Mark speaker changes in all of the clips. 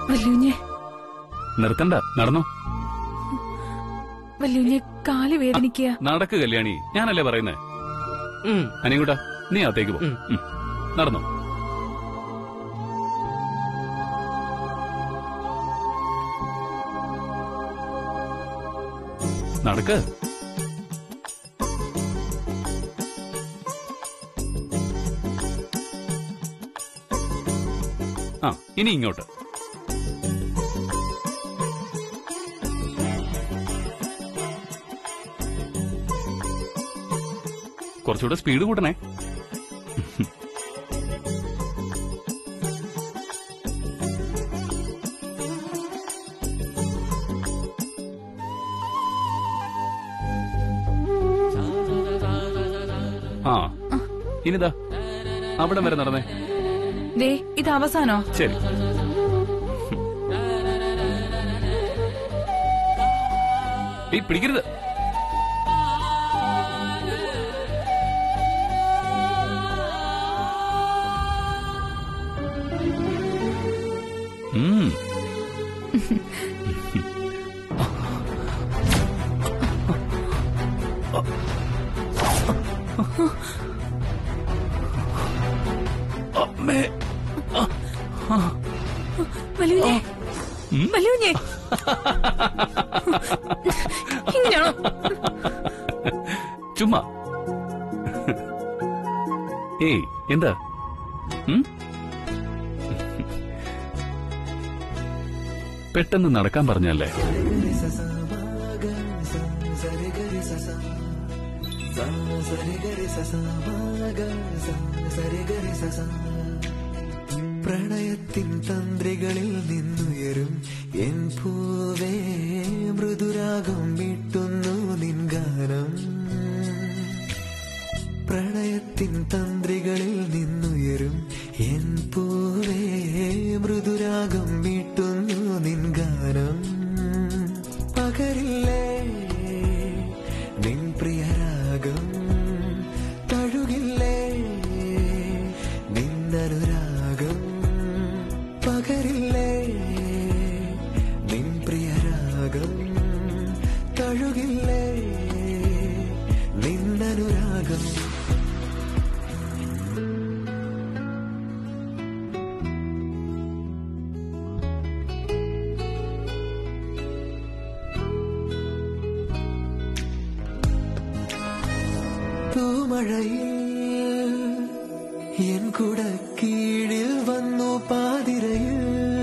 Speaker 1: വല്യുഞ്ഞെ
Speaker 2: നിർത്തണ്ട നടന്നോ
Speaker 1: വല്യുഞ്ഞെ കാല് വേദനിക്കുക
Speaker 2: നടക്ക് കല്യാണി ഞാനല്ലേ പറയുന്നേ
Speaker 3: ഉം.
Speaker 2: അനിയൻകുട്ടാ നീ അകത്തേക്ക് പോ
Speaker 3: ഉം.
Speaker 2: ഉം. നടന്നോ നടക്ക് ആ ഇനി ഇങ്ങോട്ട് കുറച്ചുകൂടെ സ്പീഡ് കൂട്ടണേ ആ ഇനിതാ അവിടം വരെ നടന്നേ
Speaker 1: ദേ ഇത് അവസാനോ
Speaker 2: ശരി ഏയ് പിടിക്കരുത് ഉം. അമ്മേ
Speaker 1: വല്യുഞ്ഞെ വല്യുഞ്ഞെ ഇങ്ങനെയാണോ
Speaker 2: ചുമ്മാ ഏയ് എന്താ ഉം? പെട്ടെന്ന് നടക്കാൻ പറഞ്ഞല്ലേ
Speaker 4: പ്രണയത്തിൻ തന്ത്രികളിൽ നിന്നുയരും എൻ പൂവേ മൃദുരാഗം വിട്ടുന്നു നിൻ ഗാനം പ്രണയത്തിൻ തന്ത്രികളിൽ നിന്നുയരും എൻ പൂവേ മൃദുരാഗം വിട്ടുന്നു നിൻ ഗാനം പകരില്ലേ നിൻ പ്രിയരാഗം തഴുകില്ലേ നിന്നനുരാഗം പകരില്ലേ നിൻ പ്രിയരാഗം തഴുകില്ലേ നിന്നനുരാഗം തൂമഴയിൽ എൻ കുട കീഴിൽ വന്നു പാതിരയിൽ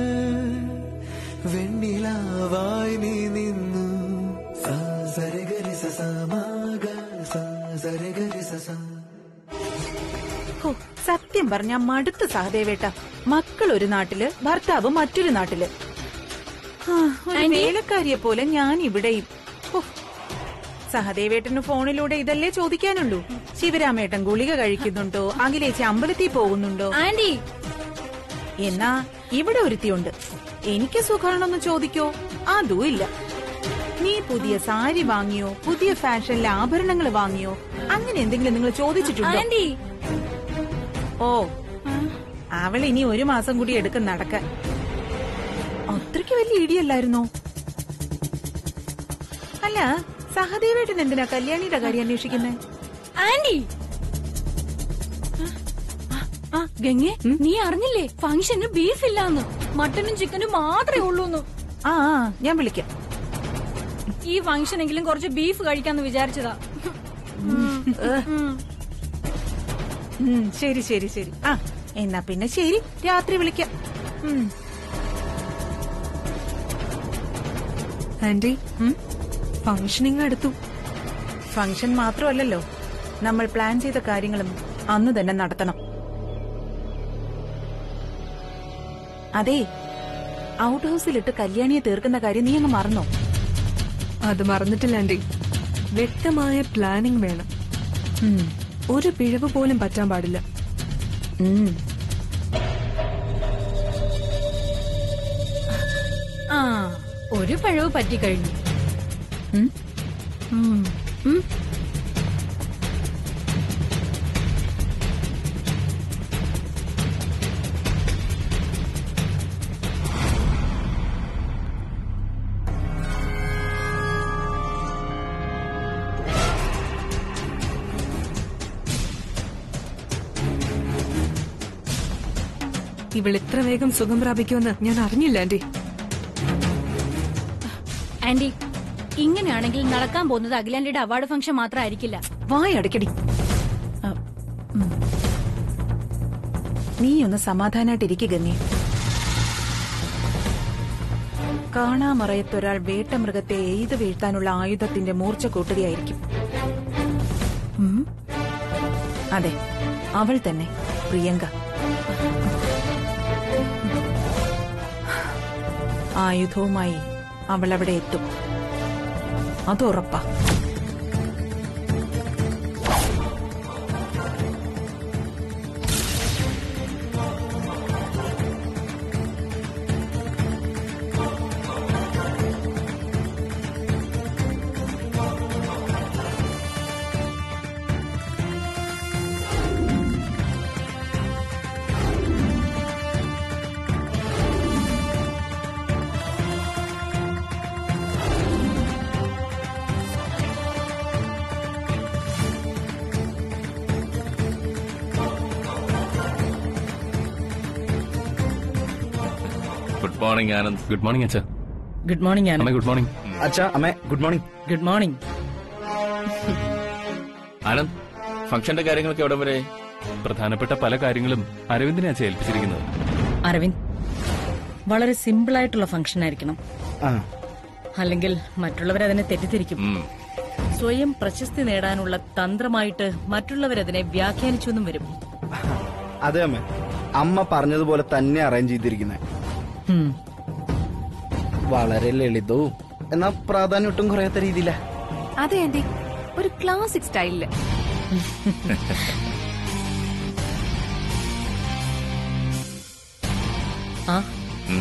Speaker 4: വെണ്ണിലാവായി നീ നിന്നു സാ സരഗരി സസമാഗ സാ സരഗരി സസ
Speaker 5: ഹോ, സത്യം പറഞ്ഞ മടുത്ത് സഹദേവേട്ട മക്കൾ ഒരു നാട്ടില് ഭർത്താവ് മറ്റൊരു നാട്ടില് ആ, ഒരു വേലക്കാരിയെ പോലെ ഞാൻ ഇവിടെയും ഹോ, സഹദേവേട്ടന് ഫോണിലൂടെ ഇതല്ലേ ചോദിക്കാനുള്ളൂ ശിവരാമേട്ടൻ ഗുളിക കഴിക്കുന്നുണ്ടോ അഖിലേച്ചി അമ്പലത്തിൽ പോകുന്നുണ്ടോ
Speaker 1: ആന്റി
Speaker 5: എന്നാ ഇവിടെ ഒരുത്തിയുണ്ട് എനിക്ക് സുഖാണെന്ന് ചോദിക്കോ അതും ഇല്ല നീ പുതിയ സാരി വാങ്ങിയോ പുതിയ ഫാഷനിലെ ആഭരണങ്ങൾ വാങ്ങിയോ അങ്ങനെ എന്തെങ്കിലും നിങ്ങൾ ചോദിച്ചിട്ടുണ്ടോ
Speaker 1: ആന്റി
Speaker 5: ഓ അവൾ ഇനി ഒരു മാസം കൂടി എടുക്കും നടക്കാൻ അത്രയ്ക്ക് വലിയ ഇടിയല്ലായിരുന്നോ അല്ല സഹദേവേട്ടൻ എന്തിനാ കല്യാണിയുടെ കാര്യം അന്വേഷിക്കുന്നത്
Speaker 1: ആന്റി ആ ഗംഗെ നീ അറിഞ്ഞില്ലേ ഫംഗ്ഷന് ബീഫ് ഇല്ലാന്ന് മട്ടനും ചിക്കനും മാത്രമേ ഉള്ളൂന്ന്
Speaker 5: ആ ആ, ഞാൻ വിളിക്കാം
Speaker 1: ഈ ഫംഗ്ഷനെങ്കിലും കുറച്ച് ബീഫ് കഴിക്കാന്ന് വിചാരിച്ചതാ
Speaker 5: ഉം, ശരി ശരി ശരി ആ എന്നാ പിന്നെ ശരി രാത്രി വിളിക്കാം ഉം.
Speaker 6: ആന്റി ഫംഗ്ഷനിങ് അടുത്തു
Speaker 5: ഫംഗ്ഷൻ മാത്രമല്ലല്ലോ നമ്മൾ പ്ലാൻ ചെയ്ത കാര്യങ്ങളും അന്ന് തന്നെ നടത്തണം അതെ ഔട്ട് ഹൗസിലിട്ട് കല്യാണിയെ തീർക്കുന്ന കാര്യം നീ അങ്ങ് മറന്നോ
Speaker 6: അത് മറന്നിട്ടില്ല ആന്റി വ്യക്തമായ പ്ലാനിംഗ് വേണം
Speaker 5: ഉം.
Speaker 6: ഒരു പിഴവ് പോലും പറ്റാൻ പാടില്ല
Speaker 5: ഉം.
Speaker 1: ആ ഒരു പഴവ് പറ്റിക്കഴിഞ്ഞു
Speaker 5: ഉം.
Speaker 1: ഉം. ഉം.
Speaker 6: ഇവൾ ഇത്ര വേഗം സുഖം പ്രാപിക്കുമെന്ന് ഞാൻ അറിഞ്ഞില്ല ആന്റി
Speaker 1: ആന്റി ഇങ്ങനെയാണെങ്കിൽ നടക്കാൻ പോകുന്നത് അഖിലാന്റിയുടെ അവാർഡ് ഫംഗ്ഷൻ മാത്രമായിരിക്കില്ല
Speaker 5: വായ അടയ്ക്കടി ആ, ഉം. നീ ഒന്ന് സമാധാനായിട്ടിരിക്കുക ഗംഗേ കാണാമറയത്തൊരാൾ വേട്ടമൃഗത്തെ എയ്ത് വീഴ്ത്താനുള്ള ആയുധത്തിന്റെ മൂർച്ച കൂട്ടുകയായിരിക്കും ഉം. അതെ അവൾ തന്നെ പ്രിയങ്ക ആയുധവുമായി അവൾ അവിടെ എത്തും അതുറപ്പാ
Speaker 2: good morning Anand good morning അച്ഛാ
Speaker 3: ഗുഡ് മോർണിംഗ്
Speaker 2: അമ്മ
Speaker 3: ആനന്ദ്
Speaker 2: ഗുഡ് മോർണിംഗ്
Speaker 7: അച്ഛാ അമ്മേ good morning
Speaker 3: good morning
Speaker 2: Anand ഫംഗ്ഷന്റെ കാര്യങ്ങളൊക്കെ എവിടെ വരെ പ്രധാനപ്പെട്ട പല കാര്യങ്ങളും അരവിന്ദിനെ അച്ഛൻ ഏൽപ്പിച്ചിരിക്കുന്നത്
Speaker 3: അരവിന്ദ് വളരെ സിമ്പിൾ ആയിട്ടുള്ള ഫംഗ്ഷൻ ആയിരിക്കണം
Speaker 7: ആ
Speaker 3: അല്ലെങ്കിൽ മറ്റുള്ളവരതിനെ തെറ്റിദ്ധരിക്കും
Speaker 2: ഉം.
Speaker 3: സ്വയം പ്രശസ്തി നേടാനുള്ള തന്ത്രമായിട്ട് മറ്റുള്ളവരതിനെ വ്യാഖ്യാനിച്ചു എന്നും വരും
Speaker 7: അതെ അമ്മേ അമ്മ പറഞ്ഞതുപോലെ തന്നെ അറേഞ്ച് ചെയ്തിരിക്കുന്നത്
Speaker 3: ഉം.
Speaker 7: വളരെ ലളിതവും എന്നാ പ്രാധാന്യം ഒട്ടും കുറയാത്ത രീതിയില
Speaker 6: അതെ ആന്റി ഒരു ക്ലാസിക് സ്റ്റൈലില്
Speaker 3: ആ
Speaker 2: ഉം.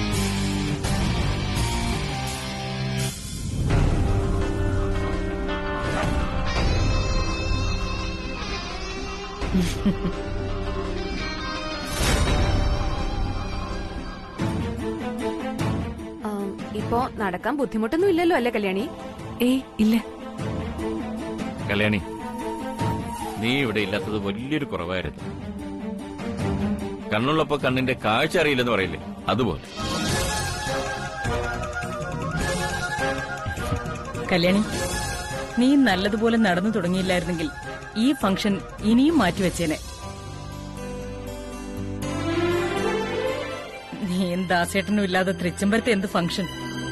Speaker 6: ആം, ഇപ്പോ നടക്കാൻ ബുദ്ധിമുട്ടൊന്നും ഇല്ലല്ലോ അല്ലേ കല്യാണി ഏയ് ഇല്ല
Speaker 2: കല്യാണി നീ ഇവിടെ ഇല്ലാത്തത് വലിയൊരു കുറവായിരുന്നു കണ്ണുള്ളപ്പോ കണ്ണിന്റെ കാഴ്ച അറിയില്ലെന്ന് പറയില്ലേ അതുപോലെ
Speaker 3: കല്യാണി നീ നല്ലതുപോലെ നടന്നു തുടങ്ങിയില്ലായിരുന്നെങ്കിൽ ഈ ഫംഗ്ഷൻ ഇനിയും മാറ്റിവെച്ചേനെ നീയും ദാസേട്ടനും ഇല്ലാതെ തൃച്ചംബരത്തെ എന്ത് ഫംഗ്ഷൻ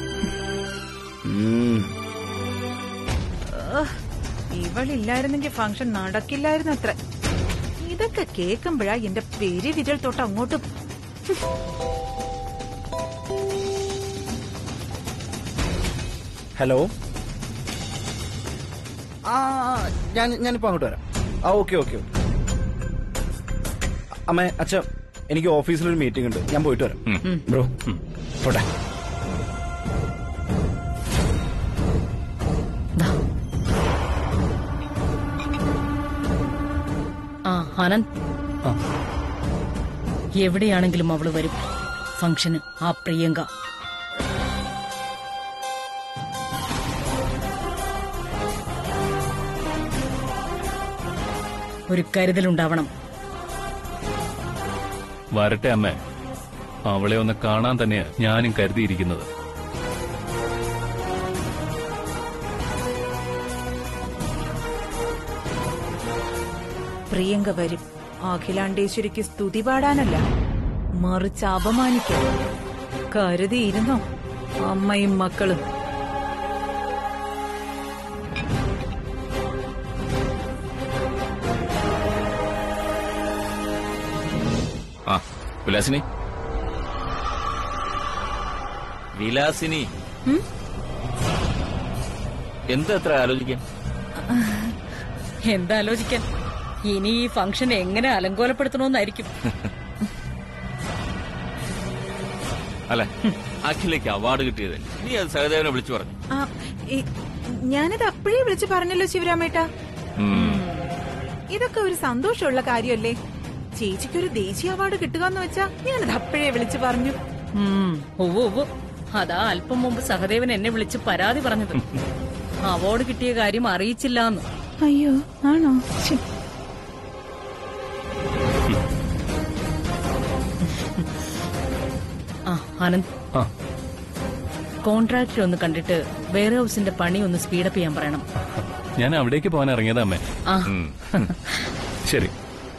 Speaker 5: ഇവളില്ലായിരുന്നെങ്കിൽ ഫംഗ്ഷൻ നടക്കില്ലായിരുന്നു അത്ര ഇതൊക്കെ കേൾക്കുമ്പോഴാ എന്റെ പേര് വിരൽ തൊട്ട് അങ്ങോട്ടും
Speaker 7: ഹലോ ആ ആ, ഞാൻ ഞാനിപ്പോ അങ്ങോട്ട് വരാം ആ ഓക്കെ ഓക്കെ ഓക്കെ അമ്മേ അച്ഛ എനിക്ക് ഓഫീസിൽ ഒരു മീറ്റിംഗ് ഉണ്ട് ഞാൻ പോയിട്ട് വരാം
Speaker 2: ഉം.
Speaker 7: ബ്രോ പോട്ടെ
Speaker 3: ദാ. ആ ആനന്ദ്
Speaker 7: ആ.
Speaker 3: എവിടെയാണെങ്കിലും അവള് വരും ഫംഗ്ഷന് ആ പ്രിയങ്ക ഒരു കരുതലുണ്ടാവണം
Speaker 2: വരട്ടെ അമ്മേ അവളെ ഒന്ന് കാണാൻ തന്നെയാ ഞാനും കരുതിയിരിക്കുന്നത്
Speaker 5: പ്രിയങ്ക വരും അഖിലാണ്ടേശ്വരിക്ക് സ്തുതി പാടാനല്ല മറിച്ച് അപമാനിക്കാൻ കരുതിയിരുന്നോ അമ്മയും മക്കളും
Speaker 2: ആ വിലാസിനി വിലാസിനി എന്താ എത്ര ആലോചിക്കാൻ
Speaker 3: എന്താലോചിക്കാൻ ഇനി ഈ ഫംഗ്ഷൻ എങ്ങനെ അലങ്കോലപ്പെടുത്തണമെന്നായിരിക്കും
Speaker 2: അല്ലെ അഖിലേക്ക് അവാർഡ് കിട്ടിയത് നീ അത് സഹദേവനെ വിളിച്ചു പറഞ്ഞു
Speaker 5: ആ, ഈ- ഞാനത് അപ്പോഴേ വിളിച്ചു പറഞ്ഞല്ലോ ശിവരാമേട്ടാ
Speaker 2: ഉം.
Speaker 5: ഇതൊക്കെ ഒരു സന്തോഷമുള്ള കാര്യമല്ലേ ചേച്ചിക്ക് ഒരു ദേശീയ അവാർഡ് കിട്ടുക എന്ന് വെച്ചാ ഞാനത് അപ്പോഴേ വിളിച്ചു പറഞ്ഞു
Speaker 3: ഉം, ഉവ്വ് ഉവ്വ്. അതാ അല്പം മുമ്പ് സഹദേവൻ എന്നെ വിളിച്ച് പരാതി പറഞ്ഞത് അവാർഡ് കിട്ടിയ കാര്യം അറിയിച്ചില്ലാന്ന്
Speaker 5: അയ്യോ ആണോ ശ്ശെ.
Speaker 3: ആനന്ദ്
Speaker 2: ആ
Speaker 3: കോൺട്രാക്ടർ ഒന്ന് കണ്ടിട്ട് വെയർ ഹൗസിന്റെ പണി ഒന്ന് സ്പീഡപ്പ് ചെയ്യാൻ പറയണം
Speaker 2: ഞാൻ അവിടേക്ക് പോകാൻ ഇറങ്ങിയതാ അമ്മേ
Speaker 3: ആ
Speaker 2: ഉം. ശരി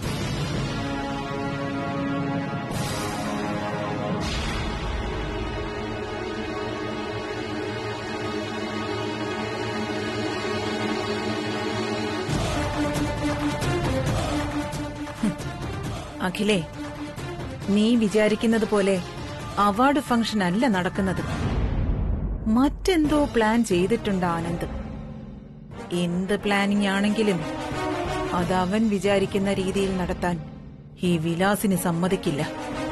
Speaker 5: അഖിലേ നീ വിചാരിക്കുന്നത് പോലെ അവാർഡ് ഫംഗ്ഷൻ അല്ല നടക്കുന്നത് മറ്റെന്തോ പ്ലാൻ ചെയ്തിട്ടുണ്ട് ആനന്ദ് എന്ത് പ്ലാനിംഗ് ആണെങ്കിലും അത് അവൻ വിചാരിക്കുന്ന രീതിയിൽ നടത്താൻ ഈ വിലാസിന് സമ്മതിക്കില്ല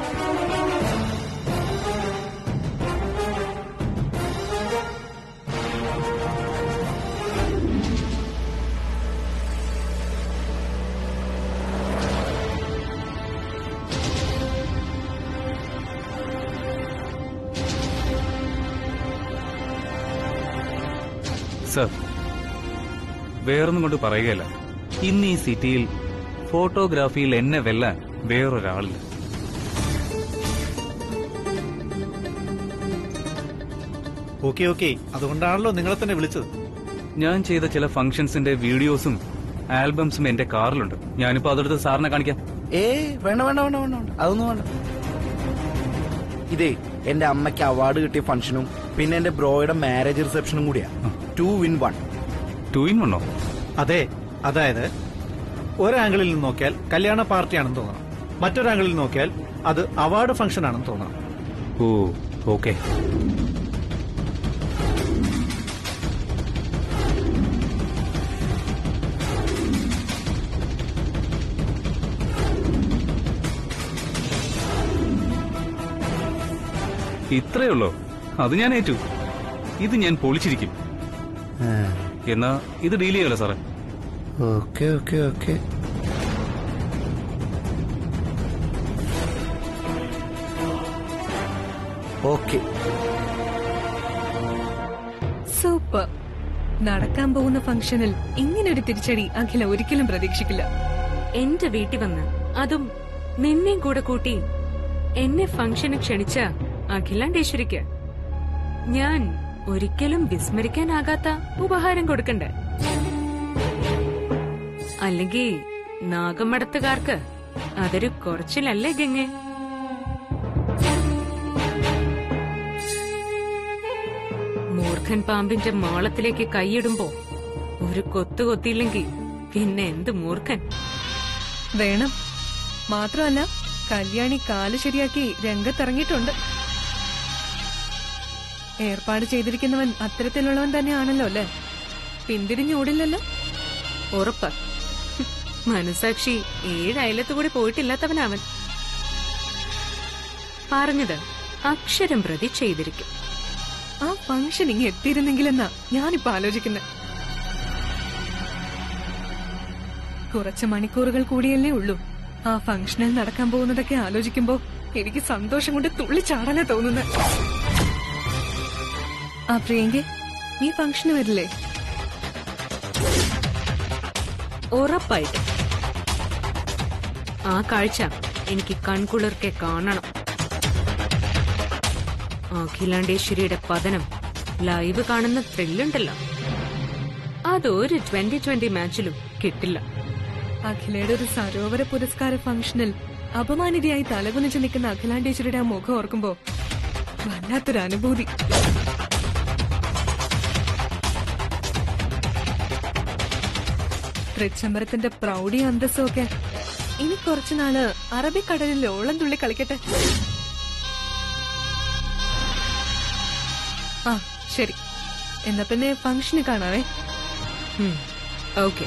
Speaker 8: സർ വേറൊന്നും കൊണ്ട് പറയുകയല്ല ഇന്ന് ഈ സിറ്റിയിൽ ഫോട്ടോഗ്രാഫിയിൽ എന്നെ വെല്ലാൻ വേറൊരാളില്ല
Speaker 9: ഓക്കെ ഓക്കെ അതുകൊണ്ടാണല്ലോ നിങ്ങളെ തന്നെ വിളിച്ചത്
Speaker 8: ഞാൻ ചെയ്ത ചില ഫംഗ്ഷൻസിന്റെ വീഡിയോസും ആൽബംസും എന്റെ കാറിലുണ്ട് ഞാനിപ്പോ അതെടുത്ത് സാറിനെ കാണിക്കാം
Speaker 7: ഏ വേണ്ട വേണ്ട വേണ്ട വേണ്ട വേണ്ട. അതൊന്നും വേണ്ട ഇതേ എന്റെ അമ്മയ്ക്ക് അവാർഡ് കിട്ടിയ ഫംഗ്ഷനും പിന്നെ എന്റെ ബ്രോയുടെ മാരേജ് റിസപ്ഷനും കൂടിയാ two in one
Speaker 8: two in വണ്ണോ
Speaker 9: അതെ അതായത് ഒരാംഗിളിൽ നിന്ന് നോക്കിയാൽ കല്യാണ പാർട്ടിയാണെന്ന് തോന്നണം മറ്റൊരാംഗിളിൽ നോക്കിയാൽ അത് അവാർഡ് ഫംഗ്ഷൻ ആണെന്ന് തോന്നണം
Speaker 8: ഓ ഓക്കെ ഇത്രയേ ഉള്ളോ അത് ഞാൻ ഏറ്റു ഇത് ഞാൻ പൊളിച്ചിരിക്കും എന്നാ ഇത് ഡീൽ ചെയ്യല്ലോ സാറേ
Speaker 7: okay okay okay okay
Speaker 6: super നടക്കാൻ പോകുന്ന ഫംഗ്ഷനിൽ ഇങ്ങനൊരു തിരിച്ചടി അഖില ഒരിക്കലും പ്രതീക്ഷിക്കില്ല
Speaker 1: എന്റെ വീട്ടിൽ വന്ന് അതും നിന്നെയും കൂടെ കൂട്ടി എന്നെ ഫംഗ്ഷന് ക്ഷണിച്ച അഖിലാണ്ടേശ്വരിക്ക് ഞാൻ ഒരിക്കലും വിസ്മരിക്കാനാകാത്ത ഉപഹാരം കൊടുക്കണ്ടേ അല്ലെങ്കിൽ നാഗമടത്തുകാർക്ക് അതൊരു കുറച്ചിലല്ലേ ഗംഗെ മൂർഖൻ പാമ്പിന്റെ മാളത്തിലേക്ക് കൈയിടുമ്പോ ഒരു കൊത്തു കൊത്തിയില്ലെങ്കിൽ പിന്നെ എന്ത് മൂർഖൻ
Speaker 6: വേണം മാത്രമല്ല കല്യാണി കാല് ശരിയാക്കി രംഗത്തിറങ്ങിയിട്ടുണ്ട് ഏർപ്പാട് ചെയ്തിരിക്കുന്നവൻ അത്തരത്തിലുള്ളവൻ തന്നെയാണല്ലോ അല്ലേ പിന്തിരിഞ്ഞോടില്ലല്ലോ
Speaker 1: ഉറപ്പ് ഹും, മനസാക്ഷി ഏഴ് അയലത്ത് കൂടി പോയിട്ടില്ലാത്തവനവൻ പറഞ്ഞത് അക്ഷരം പ്രതി ചെയ്തിരിക്കും
Speaker 6: ആ ഫംഗ്ഷൻ ഇങ്ങ് എത്തിയിരുന്നെങ്കിലെന്നാ ഞാനിപ്പോ ആലോചിക്കുന്നത് കുറച്ച് മണിക്കൂറുകൾ കൂടിയല്ലേ ഉള്ളൂ ആ ഫംഗ്ഷനിൽ നടക്കാൻ പോകുന്നതൊക്കെ ആലോചിക്കുമ്പോ എനിക്ക് സന്തോഷം കൊണ്ട് തുള്ളിച്ചാടാനാ തോന്നുന്നത് ആ പ്രിയങ്കി നീ ഫംഗ്ഷന് വരില്ലേ
Speaker 1: ഉറപ്പായിട്ട് ആ കാഴ്ച എനിക്ക് കൺകുളിർക്കെ കാണണം അഖിലാണ്ടേശ്വരിയുടെ പതനം ലൈവ് കാണുന്ന ത്രില്ലുണ്ടല്ലോ അതൊരു ട്വന്റി ട്വന്റി മാച്ചിലും കിട്ടില്ല
Speaker 6: അഖിലയുടെ ഒരു സരോവര പുരസ്കാര ഫംഗ്ഷനിൽ അപമാനിതയായി തലകുനിച്ച് നിൽക്കുന്ന അഖിലാണ്ടേശ്വരിയുടെ ആ മുഖം ഓർക്കുമ്പോ വല്ലാത്തൊരു അനുഭൂതി തൃച്ചംബരത്തിന്റെ പ്രൗഢി അന്തസ്സും ഒക്കെ ഇനി കുറച്ചുനാള് അറബിക്കടലിൽ ഓളം തുള്ളി കളിക്കട്ടെ ആ ശരി എന്നാ പിന്നെ ഫംഗ്ഷന് കാണാവേ
Speaker 1: ഓക്കെ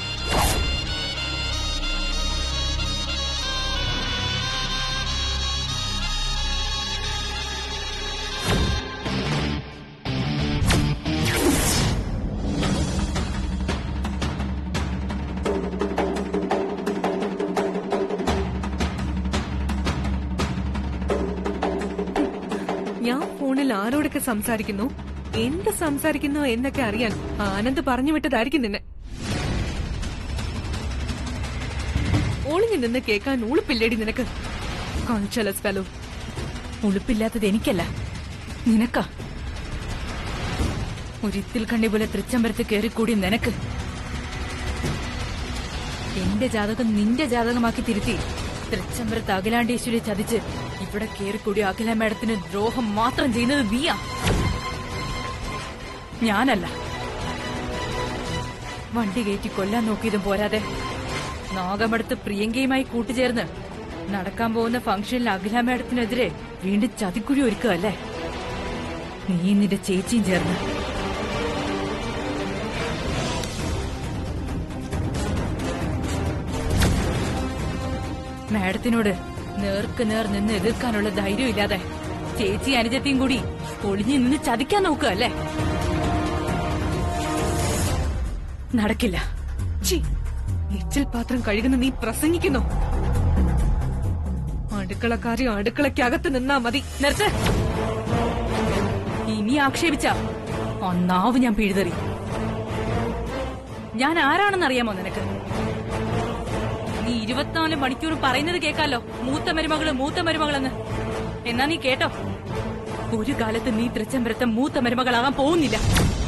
Speaker 6: ഞാൻ ഫോണിൽ ആരോടൊക്കെ സംസാരിക്കുന്നു എന്ത് സംസാരിക്കുന്നു എന്നൊക്കെ അറിയാൻ ആനന്ദ് പറഞ്ഞു വിട്ടതായിരിക്കും നിന്നെ ഒളിഞ്ഞു നിന്ന് കേൾക്കാൻ ഉളുപ്പില്ലേടി നിനക്ക് കോൺചലസ് ഫെലോ
Speaker 3: ഉളുപ്പില്ലാത്തത് എനിക്കല്ല നിനക്കാ ഒരിത്തിൽ കണ്ണി പോലെ തൃച്ചമ്പരത്ത് കയറിക്കൂടി നിനക്ക് എന്റെ ജാതകം നിന്റെ ജാതകമാക്കി തിരുത്തി തൃച്ചമ്പരത്ത് അഖിലാണ്ടേശ്വരി ചതിച്ച് ഇവിടെ കയറിക്കൂടി അഖില മേഡത്തിന് ദ്രോഹം മാത്രം ചെയ്യുന്നത് നീയാ ഞാനല്ല വണ്ടി കയറ്റി കൊല്ലാൻ നോക്കിയതും പോരാതെ നാഗമടുത്ത് പ്രിയങ്കയുമായി കൂട്ടുചേർന്ന് നടക്കാൻ പോകുന്ന ഫംഗ്ഷനിൽ അഖില മേഡത്തിനെതിരെ വീണ്ടും ചതിക്കുഴി ഒരുക്കുകയല്ലേ നീ നിന്റെ ചേച്ചിയും ചേർന്ന് മാഡത്തിനോട് നേർക്ക് നേർ നിന്ന് എതിർക്കാനുള്ള ധൈര്യം ഇല്ലാതെ ചേച്ചി അനുജത്തെയും കൂടി ഒളിഞ്ഞു നിന്ന് ചതിക്കാൻ നോക്കുക അല്ലേ നടക്കില്ല
Speaker 6: ഛീ, എച്ചിൽ പാത്രം കഴുകുന്ന നീ പ്രസംഗിക്കുന്നു അടുക്കളക്കാരി അടുക്കളയ്ക്കകത്ത് നിന്നാ മതി
Speaker 3: നിർത്ത് ഇനി ആക്ഷേപിച്ച ഒന്നാവ് ഞാൻ പിഴുതെറി ഞാൻ ആരാണെന്ന് അറിയാമോ നിനക്ക് നീ ഇരുപത്തിനാല് മണിക്കൂറും പറയുന്നത് കേക്കാലോ മൂത്ത മരുമകള് മൂത്ത മരുമകളെന്ന് എന്നാ നീ കേട്ടോ ഒരു കാലത്ത് നീ തൃച്ചംബരത്തെ മൂത്ത മരുമകളാകാൻ പോകുന്നില്ല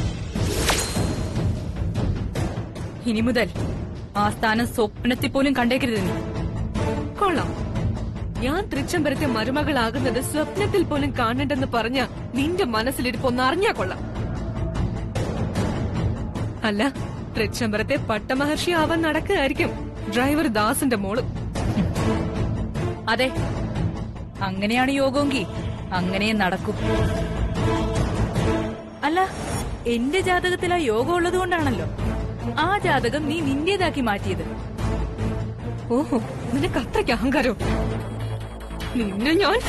Speaker 3: ഇനി മുതൽ ആ സ്ഥാനം സ്വപ്നത്തിൽ പോലും കണ്ടേക്കരുത് നീ
Speaker 6: കൊള്ളാം ഞാൻ തൃച്ചംബരത്തെ മരുമകളാകുന്നത് സ്വപ്നത്തിൽ പോലും കാണണ്ടെന്ന് പറഞ്ഞ നിന്റെ മനസ്സിലിരിപ്പൊന്ന് അറിഞ്ഞാ കൊള്ളാം അല്ല തൃച്ചംബരത്തെ പട്ടമഹർഷി ആവാൻ നടക്കുകയായിരിക്കും ഡ്രൈവർ ദാസിന്റെ മോള്
Speaker 3: അതെ അങ്ങനെയാണ് യോഗമെങ്കിൽ അങ്ങനെ നടക്കും അല്ല എന്റെ ജാതകത്തിൽ ആ യോഗം ഉള്ളത് കൊണ്ടാണല്ലോ ആ ജാതകം നീ നിന്റേതാക്കി മാറ്റിയത്
Speaker 6: ഓഹോ നിനക്ക് അത്രയ്ക്ക് അഹങ്കാരം നിന്നെ ഞാൻ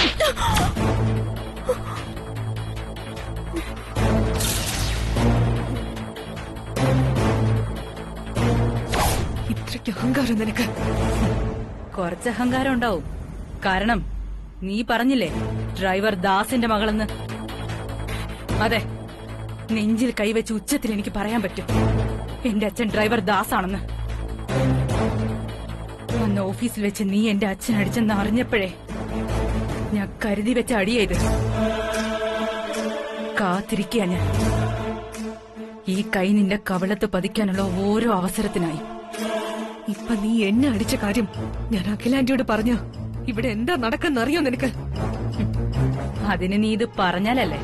Speaker 6: ഇത്രയ്ക്ക് അഹങ്കാരം നിനക്ക്
Speaker 3: കുറച്ച് അഹങ്കാരം ഉണ്ടാവും കാരണം നീ പറഞ്ഞില്ലേ ഡ്രൈവർ ദാസിന്റെ മകളെന്ന് അതെ നെഞ്ചിൽ കൈവച്ച് ഉച്ചത്തിൽ എനിക്ക് പറയാൻ പറ്റും എന്റെ അച്ഛൻ ഡ്രൈവർ ദാസ് ആണെന്ന് അന്ന് ഓഫീസിൽ വെച്ച് നീ എന്റെ അച്ഛൻ അടിച്ചെന്ന് അറിഞ്ഞപ്പോഴേ ഞാൻ കരുതി വെച്ച അടിയത് കാത്തിരിക്കുക ഞാൻ ഈ കൈ നിന്റെ കവളത്ത് പതിക്കാനുള്ള ഓരോ അവസരത്തിനായി
Speaker 6: ഇപ്പൊ നീ എന്നെ അടിച്ച കാര്യം ഞാൻ അഖിലാന്റിയോട് പറഞ്ഞ ഇവിടെ എന്താ നടക്കെന്നറിയോ നിനക്ക്
Speaker 3: അതിന് നീ ഇത് പറഞ്ഞാലല്ലേ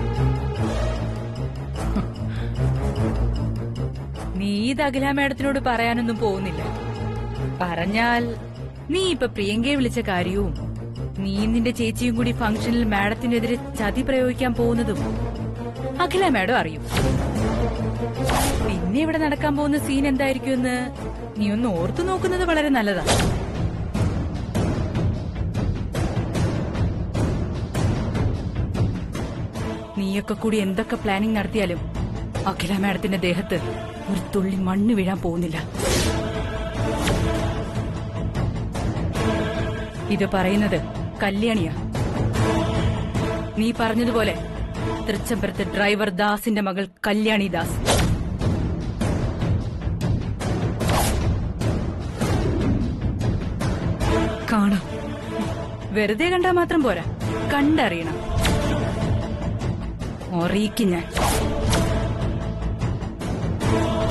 Speaker 3: നീ ഇത് അഖില മേഡത്തിനോട് പറയാനൊന്നും പോകുന്നില്ല പറഞ്ഞാൽ നീ ഇപ്പൊ പ്രിയങ്കയെ വിളിച്ച കാര്യവും നീ നിന്റെ ചേച്ചിയും കൂടി ഫംഗ്ഷനിൽ മാഡത്തിനെതിരെ ചതി പ്രയോഗിക്കാൻ പോകുന്നതും അഖില മാഡം അറിയും പിന്നെ ഇവിടെ നടക്കാൻ പോകുന്ന സീൻ എന്തായിരിക്കുമെന്ന് നീ ഒന്ന് ഓർത്തു നോക്കുന്നത് വളരെ നല്ലതാണ് നീയൊക്കെ കൂടി എന്തൊക്കെ പ്ലാനിംഗ് നടത്തിയാലും അഖില മാഡത്തിന്റെ ദേഹത്ത് ഒരു തുള്ളി മണ്ണ് വീഴാൻ പോകുന്നില്ല ഇത് പറയുന്നത് കല്യാണിയാ നീ പറഞ്ഞതുപോലെ തൃച്ചംബരത്ത് ഡ്രൈവർ ദാസിന്റെ മകൾ കല്യാണി ദാസ്
Speaker 6: കാണാം
Speaker 3: വെറുതെ കണ്ടാ മാത്രം പോരാ കണ്ടറിയണം അറിയിക്കും ഞാൻ